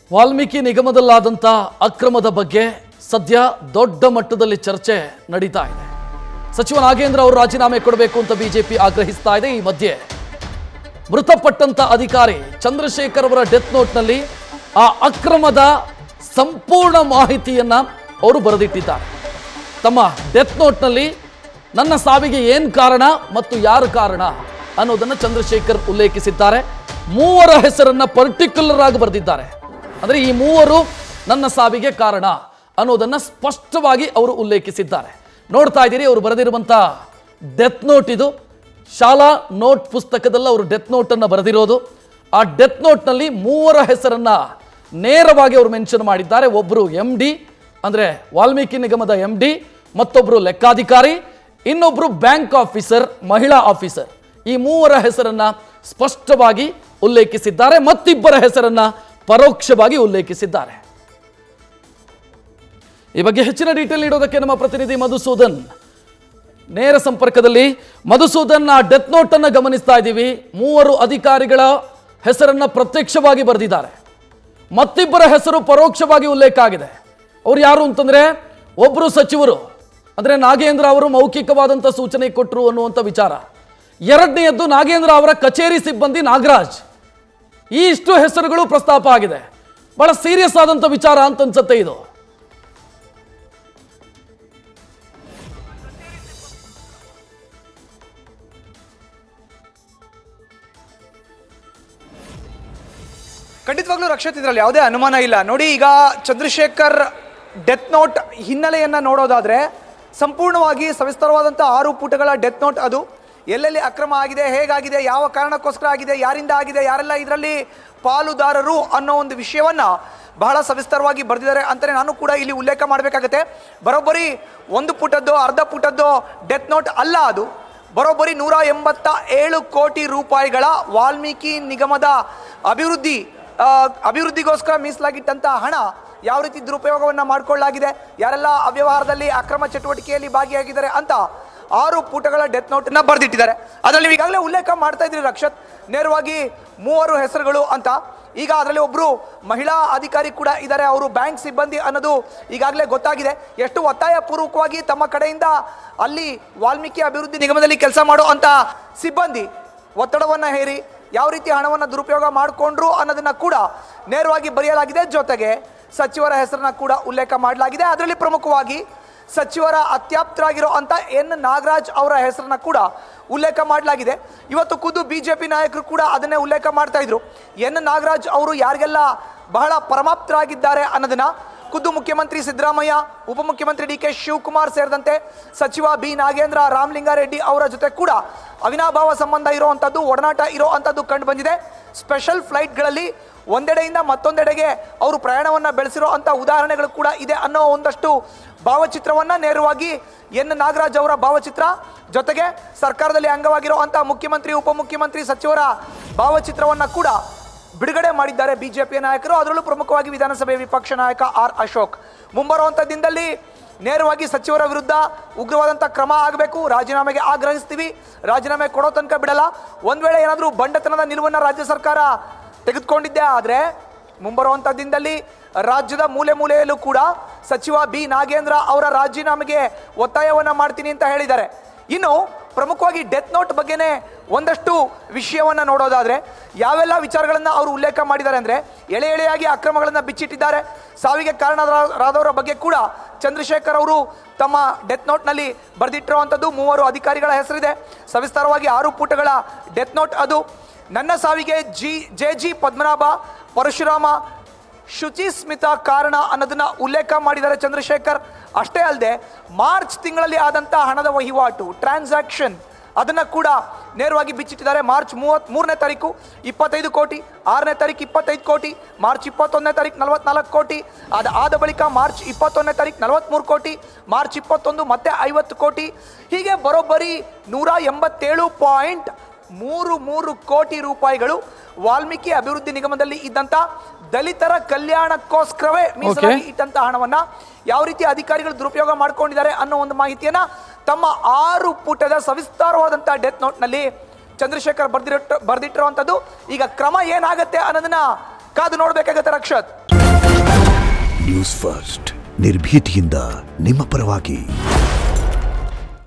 ವಾಲ್ಮೀಕಿ ನಿಗಮದಲ್ಲಾದಂಥ ಅಕ್ರಮದ ಬಗ್ಗೆ ಸದ್ಯ ದೊಡ್ಡ ಮಟ್ಟದಲ್ಲಿ ಚರ್ಚೆ ನಡೀತಾ ಇದೆ ಸಚಿವ ನಾಗೇಂದ್ರ ಅವರು ರಾಜೀನಾಮೆ ಕೊಡಬೇಕು ಅಂತ ಬಿಜೆಪಿ ಆಗ್ರಹಿಸ್ತಾ ಇದೆ ಈ ಮಧ್ಯೆ ಮೃತಪಟ್ಟಂತ ಅಧಿಕಾರಿ ಚಂದ್ರಶೇಖರ್ ಅವರ ಡೆತ್ ನೋಟ್ನಲ್ಲಿ ಆ ಅಕ್ರಮದ ಸಂಪೂರ್ಣ ಮಾಹಿತಿಯನ್ನ ಅವರು ಬರೆದಿಟ್ಟಿದ್ದಾರೆ ತಮ್ಮ ಡೆತ್ ನೋಟ್ನಲ್ಲಿ ನನ್ನ ಸಾವಿಗೆ ಏನ್ ಕಾರಣ ಮತ್ತು ಯಾರು ಕಾರಣ ಅನ್ನೋದನ್ನ ಚಂದ್ರಶೇಖರ್ ಉಲ್ಲೇಖಿಸಿದ್ದಾರೆ ಮೂವರ ಹೆಸರನ್ನ ಪರ್ಟಿಕ್ಯುಲರ್ ಆಗಿ ಬರೆದಿದ್ದಾರೆ ಅಂದ್ರೆ ಈ ಮೂವರು ನನ್ನ ಸಾವಿಗೆ ಕಾರಣ ಅನ್ನೋದನ್ನ ಸ್ಪಷ್ಟವಾಗಿ ಅವರು ಉಲ್ಲೇಖಿಸಿದ್ದಾರೆ ನೋಡ್ತಾ ಇದ್ದೀರಿ ಅವರು ಬರೆದಿರುವಂತ ಡೆತ್ ನೋಟ್ ಇದು ಶಾಲಾ ನೋಟ್ ಪುಸ್ತಕದಲ್ಲಿ ಅವರು ಡೆತ್ ನೋಟ್ ಅನ್ನ ಬರೆದಿರೋದು ಆ ಡೆತ್ ನೋಟ್ನಲ್ಲಿ ಮೂವರ ಹೆಸರನ್ನ ನೇರವಾಗಿ ಅವರು ಮೆನ್ಷನ್ ಮಾಡಿದ್ದಾರೆ ಒಬ್ಬರು ಎಂ ಡಿ ಅಂದ್ರೆ ವಾಲ್ಮೀಕಿ ನಿಗಮದ ಎಂ ಡಿ ಮತ್ತೊಬ್ಬರು ಲೆಕ್ಕಾಧಿಕಾರಿ ಇನ್ನೊಬ್ರು ಬ್ಯಾಂಕ್ ಆಫೀಸರ್ ಮಹಿಳಾ ಆಫೀಸರ್ ಈ ಮೂವರ ಹೆಸರನ್ನ ಸ್ಪಷ್ಟವಾಗಿ ಉಲ್ಲೇಖಿಸಿದ್ದಾರೆ ಮತ್ತಿಬ್ಬರ ಹೆಸರನ್ನ ಪರೋಕ್ಷವಾಗಿ ಉಲ್ಲೇಖಿಸಿದ್ದಾರೆ ಈ ಬಗ್ಗೆ ಹೆಚ್ಚಿನ ಡೀಟೇಲ್ ನೀಡೋದಕ್ಕೆ ನಮ್ಮ ಪ್ರತಿನಿಧಿ ಮಧುಸೂದನ್ ನೇರ ಸಂಪರ್ಕದಲ್ಲಿ ಮಧುಸೂದನ್ ಆ ಡೆತ್ ನೋಟ್ ಅನ್ನ ಗಮನಿಸ್ತಾ ಇದ್ದೀವಿ ಮೂವರು ಅಧಿಕಾರಿಗಳ ಹೆಸರನ್ನ ಪ್ರತ್ಯಕ್ಷವಾಗಿ ಬರೆದಿದ್ದಾರೆ ಮತ್ತಿಬ್ಬರ ಹೆಸರು ಪರೋಕ್ಷವಾಗಿ ಉಲ್ಲೇಖ ಆಗಿದೆ ಅವ್ರು ಯಾರು ಅಂತಂದ್ರೆ ಒಬ್ಬರು ಸಚಿವರು ಅಂದ್ರೆ ನಾಗೇಂದ್ರ ಅವರು ಮೌಖಿಕವಾದಂಥ ಸೂಚನೆ ಕೊಟ್ಟರು ಅನ್ನುವಂಥ ವಿಚಾರ ಎರಡನೆಯದ್ದು ನಾಗೇಂದ್ರ ಅವರ ಕಚೇರಿ ಸಿಬ್ಬಂದಿ ನಾಗರಾಜ್ ಈ ಇಷ್ಟು ಹೆಸರುಗಳು ಪ್ರಸ್ತಾಪ ಆಗಿದೆ ಬಹಳ ಸೀರಿಯಸ್ ಆದಂಥ ವಿಚಾರ ಅಂತ ಅನ್ಸುತ್ತೆ ಇದು ಖಂಡಿತವಾಗ್ಲೂ ರಕ್ಷಿತ್ ಇದರಲ್ಲಿ ಯಾವುದೇ ಅನುಮಾನ ಇಲ್ಲ ನೋಡಿ ಈಗ ಚಂದ್ರಶೇಖರ್ ಡೆತ್ ನೋಟ್ ಹಿನ್ನೆಲೆಯನ್ನು ನೋಡೋದಾದ್ರೆ ಸಂಪೂರ್ಣವಾಗಿ ಸವಿಸ್ತರವಾದಂಥ ಆರು ಪುಟಗಳ ಡೆತ್ ನೋಟ್ ಅದು ಎಲ್ಲೆಲ್ಲಿ ಅಕ್ರಮ ಆಗಿದೆ ಹೇಗಾಗಿದೆ ಯಾವ ಕಾರಣಕ್ಕೋಸ್ಕರ ಆಗಿದೆ ಯಾರಿಂದ ಆಗಿದೆ ಯಾರೆಲ್ಲ ಇದರಲ್ಲಿ ಪಾಲುದಾರರು ಅನ್ನೋ ಒಂದು ವಿಷಯವನ್ನ ಬಹಳ ಸವಿಸ್ತರವಾಗಿ ಬರೆದಿದ್ದಾರೆ ಅಂತಲೇ ನಾನು ಕೂಡ ಇಲ್ಲಿ ಉಲ್ಲೇಖ ಮಾಡಬೇಕಾಗತ್ತೆ ಬರೋಬ್ಬರಿ ಒಂದು ಪುಟದ್ದು ಅರ್ಧ ಪುಟದ್ದು ಡೆತ್ ನೋಟ್ ಅಲ್ಲ ಅದು ಬರೋಬ್ಬರಿ ನೂರ ಎಂಬತ್ತ ಏಳು ಕೋಟಿ ರೂಪಾಯಿಗಳ ವಾಲ್ಮೀಕಿ ನಿಗಮದ ಅಭಿವೃದ್ಧಿ ಆ, ಅಭಿವೃದ್ಧಿಗೋಸ್ಕರ ಮೀಸಲಾಗಿಟ್ಟಂತ ಹಣ ಯಾವ ರೀತಿ ದುರುಪಯೋಗವನ್ನ ಮಾಡಿಕೊಳ್ಳಲಾಗಿದೆ ಯಾರೆಲ್ಲ ಅವ್ಯವಹಾರದಲ್ಲಿ ಅಕ್ರಮ ಚಟುವಟಿಕೆಯಲ್ಲಿ ಭಾಗಿಯಾಗಿದ್ದಾರೆ ಅಂತ ಆರು ಪುಟಗಳ ಡೆತ್ ನೋಟ್ ನ ಬರೆದಿಟ್ಟಿದ್ದಾರೆ ಅದರಲ್ಲಿ ನೀವು ಈಗಾಗಲೇ ಉಲ್ಲೇಖ ಮಾಡ್ತಾ ಇದ್ರಿ ರಕ್ಷತ್ ನೇರವಾಗಿ ಮೂವರು ಹೆಸರುಗಳು ಅಂತ ಈಗ ಅದರಲ್ಲಿ ಒಬ್ರು ಮಹಿಳಾ ಅಧಿಕಾರಿ ಕೂಡ ಇದ್ದಾರೆ ಅವರು ಬ್ಯಾಂಕ್ ಸಿಬ್ಬಂದಿ ಅನ್ನೋದು ಈಗಾಗಲೇ ಗೊತ್ತಾಗಿದೆ ಎಷ್ಟು ಒತ್ತಾಯ ಪೂರ್ವಕವಾಗಿ ತಮ್ಮ ಕಡೆಯಿಂದ ಅಲ್ಲಿ ವಾಲ್ಮೀಕಿ ಅಭಿವೃದ್ಧಿ ನಿಗಮದಲ್ಲಿ ಕೆಲಸ ಮಾಡೋ ಅಂತ ಸಿಬ್ಬಂದಿ ಒತ್ತಡವನ್ನ ಹೇರಿ ಯಾವ ರೀತಿ ಹಣವನ್ನು ದುರುಪಯೋಗ ಮಾಡಿಕೊಂಡ್ರು ಅನ್ನೋದನ್ನ ಕೂಡ ನೇರವಾಗಿ ಬರೆಯಲಾಗಿದೆ ಜೊತೆಗೆ ಸಚಿವರ ಹೆಸರನ್ನ ಕೂಡ ಉಲ್ಲೇಖ ಮಾಡಲಾಗಿದೆ ಅದರಲ್ಲಿ ಪ್ರಮುಖವಾಗಿ ಸಚಿವರ ಅತ್ಯಾಪ್ತರಾಗಿರೋ ಅಂತ ಎನ್ ನಾಗರಾಜ್ ಅವರ ಹೆಸರನ್ನ ಕೂಡ ಉಲ್ಲೇಖ ಮಾಡಲಾಗಿದೆ ಇವತ್ತು ಖುದ್ದು ಬಿಜೆಪಿ ನಾಯಕರು ಕೂಡ ಅದನ್ನೇ ಉಲ್ಲೇಖ ಮಾಡ್ತಾ ಇದ್ರು ಎನ್ ನಾಗರಾಜ್ ಅವರು ಯಾರಿಗೆಲ್ಲ ಬಹಳ ಪರಮಾಪ್ತರಾಗಿದ್ದಾರೆ ಅನ್ನೋದನ್ನ ಖುದ್ದು ಮುಖ್ಯಮಂತ್ರಿ ಸಿದ್ದರಾಮಯ್ಯ ಉಪಮುಖ್ಯಮಂತ್ರಿ ಡಿ ಕೆ ಶಿವಕುಮಾರ್ ಸೇರಿದಂತೆ ಸಚಿವ ಬಿ ನಾಗೇಂದ್ರ ರಾಮಲಿಂಗಾರೆಡ್ಡಿ ಅವರ ಜೊತೆ ಕೂಡ ಅವಿನಾಭಾವ ಸಂಬಂಧ ಇರುವಂಥದ್ದು ಒಡನಾಟ ಇರೋ ಅಂಥದ್ದು ಕಂಡು ಬಂದಿದೆ ಸ್ಪೆಷಲ್ ಫ್ಲೈಟ್ಗಳಲ್ಲಿ ಒಂದೆಡೆಯಿಂದ ಮತ್ತೊಂದೆಡೆಗೆ ಅವರು ಪ್ರಯಾಣವನ್ನು ಬೆಳೆಸಿರೋ ಅಂಥ ಉದಾಹರಣೆಗಳು ಕೂಡ ಇದೆ ಅನ್ನೋ ಒಂದಷ್ಟು ಭಾವಚಿತ್ರವನ್ನ ನೇರವಾಗಿ ಎನ್ ನಾಗರಾಜ್ ಅವರ ಭಾವಚಿತ್ರ ಜೊತೆಗೆ ಸರ್ಕಾರದಲ್ಲಿ ಅಂಗವಾಗಿರೋ ಅಂಥ ಮುಖ್ಯಮಂತ್ರಿ ಉಪಮುಖ್ಯಮಂತ್ರಿ ಸಚಿವರ ಭಾವಚಿತ್ರವನ್ನ ಕೂಡ ಬಿಡುಗಡೆ ಮಾಡಿದ್ದಾರೆ ಬಿಜೆಪಿಯ ನಾಯಕರು ಅದರಲ್ಲೂ ಪ್ರಮುಖವಾಗಿ ವಿಧಾನಸಭೆ ವಿಪಕ್ಷ ನಾಯಕ ಆರ್ ಅಶೋಕ್ ಮುಂಬರುವಂಥ ದಿನದಲ್ಲಿ ನೇರವಾಗಿ ಸಚಿವರ ವಿರುದ್ಧ ಉಗ್ರವಾದಂಥ ಕ್ರಮ ಆಗಬೇಕು ರಾಜೀನಾಮೆಗೆ ಆಗ್ರಹಿಸ್ತೀವಿ ರಾಜೀನಾಮೆ ಕೊಡೋ ತನಕ ಬಿಡಲ್ಲ ಒಂದ್ ವೇಳೆ ಏನಾದರೂ ಬಂಡತನದ ನಿಲುವನ್ನ ರಾಜ್ಯ ಸರ್ಕಾರ ತೆಗೆದುಕೊಂಡಿದ್ದೆ ಆದರೆ ಮುಂಬರುವಂಥ ದಿನದಲ್ಲಿ ರಾಜ್ಯದ ಮೂಲೆ ಮೂಲೆಯಲ್ಲೂ ಕೂಡ ಸಚಿವ ಬಿ ನಾಗೇಂದ್ರ ಅವರ ರಾಜೀನಾಮೆಗೆ ಒತ್ತಾಯವನ್ನ ಮಾಡ್ತೀನಿ ಅಂತ ಹೇಳಿದ್ದಾರೆ ಇನ್ನು ಪ್ರಮುಖವಾಗಿ ಡೆತ್ ನೋಟ್ ಬಗ್ಗೆನೇ ಒಂದಷ್ಟು ವಿಷಯವನ್ನ ನೋಡೋದಾದ್ರೆ ಯಾವೆಲ್ಲ ವಿಚಾರಗಳನ್ನ ಅವರು ಉಲ್ಲೇಖ ಮಾಡಿದ್ದಾರೆ ಅಂದ್ರೆ ಎಳೆ ಎಳೆಯಾಗಿ ಅಕ್ರಮಗಳನ್ನ ಬಿಚ್ಚಿಟ್ಟಿದ್ದಾರೆ ಸಾವಿಗೆ ಕಾರಣರಾದವರ ಬಗ್ಗೆ ಕೂಡ ಚಂದ್ರಶೇಖರ್ ಅವರು ತಮ್ಮ ಡೆತ್ ನೋಟ್ನಲ್ಲಿ ಬರೆದಿಟ್ಟಿರುವಂಥದ್ದು ಮೂವರು ಅಧಿಕಾರಿಗಳ ಹೆಸರಿದೆ ಸವಿಸ್ತಾರವಾಗಿ ಆರು ಪುಟಗಳ ಡೆತ್ ನೋಟ್ ಅದು ನನ್ನ ಸಾವಿಗೆ G J G Padmanabha Parashurama Shuchi Smitha ಕಾರಣ ಅನ್ನೋದನ್ನ ಉಲ್ಲೇಖ ಮಾಡಿದ್ದಾರೆ ಚಂದ್ರಶೇಖರ್ ಅಷ್ಟೇ ಅಲ್ಲದೆ ಮಾರ್ಚ್ ತಿಂಗಳಲ್ಲಿ ಆದಂಥ ಹಣದ ವಹಿವಾಟು ಟ್ರಾನ್ಸಾಕ್ಷನ್ ಅದನ್ನ ಕೂಡ ನೇರವಾಗಿ ಬಿಚ್ಚಿಟ್ಟಿದ್ದಾರೆ ಮಾರ್ಚ್ ಮೂವತ್ತ್ ಮೂರನೇ ತಾರೀಕು ಇಪ್ಪತ್ತೈದು ಕೋಟಿ ಆರನೇ ತಾರೀಕು ಇಪ್ಪತ್ತೈದು ಕೋಟಿ ಮಾರ್ಚ್ ಇಪ್ಪತ್ತೊಂದನೇ ತಾರೀಕು ನಲವತ್ನಾಲ್ಕು ಕೋಟಿ ಅದು ಆದ ಬಳಿಕ ಮಾರ್ಚ್ ಇಪ್ಪತ್ತೊಂದನೇ ತಾರೀಕು ನಲವತ್ತ್ಮೂರು ಕೋಟಿ ಮಾರ್ಚ್ ಇಪ್ಪತ್ತೊಂದು ಮತ್ತೆ ಐವತ್ತು ಕೋಟಿ ಹೀಗೆ ಬರೋಬ್ಬರಿ ನೂರ ಎಂಬತ್ತೇಳು ಪಾಯಿಂಟ್ ಮೂರು ಮೂರು ಕೋಟಿ ರೂಪಾಯಿಗಳು ವಾಲ್ಮೀಕಿ ಅಭಿವೃದ್ಧಿ ನಿಗಮದಲ್ಲಿ ಇದ್ದಂತ ದಲಿತರ ಕಲ್ಯಾಣಕ್ಕೋಸ್ಕರವೇ ಮೀಸಲಾಗಿ ಇಟ್ಟಂತ ಹಣವನ್ನ ಯಾವ ರೀತಿ ಅಧಿಕಾರಿಗಳು ದುರುಪಯೋಗ ಮಾಡ್ಕೊಂಡಿದ್ದಾರೆ ಅನ್ನೋ ಒಂದು ಮಾಹಿತಿಯನ್ನ ತಮ್ಮ ಆರು ಪುಟದ ಸವಿಸ್ತಾರವಾದಂತಹ ಡೆತ್ ನೋಟ್ನಲ್ಲಿ ಚಂದ್ರಶೇಖರ್ ಬರ್ದಿರೋ ಬರ್ದಿಟ್ಟಿರುವಂಥದ್ದು ಈಗ ಕ್ರಮ ಏನಾಗತ್ತೆ ಅನ್ನೋದನ್ನ ಕಾದು ನೋಡ್ಬೇಕಾಗತ್ತೆ ರಕ್ಷತ್ ನ್ಯೂಸ್ ಫಸ್ಟ್ ನಿರ್ಭೀತಿಯಿಂದ ನಿಮ್ಮ ಪರವಾಗಿ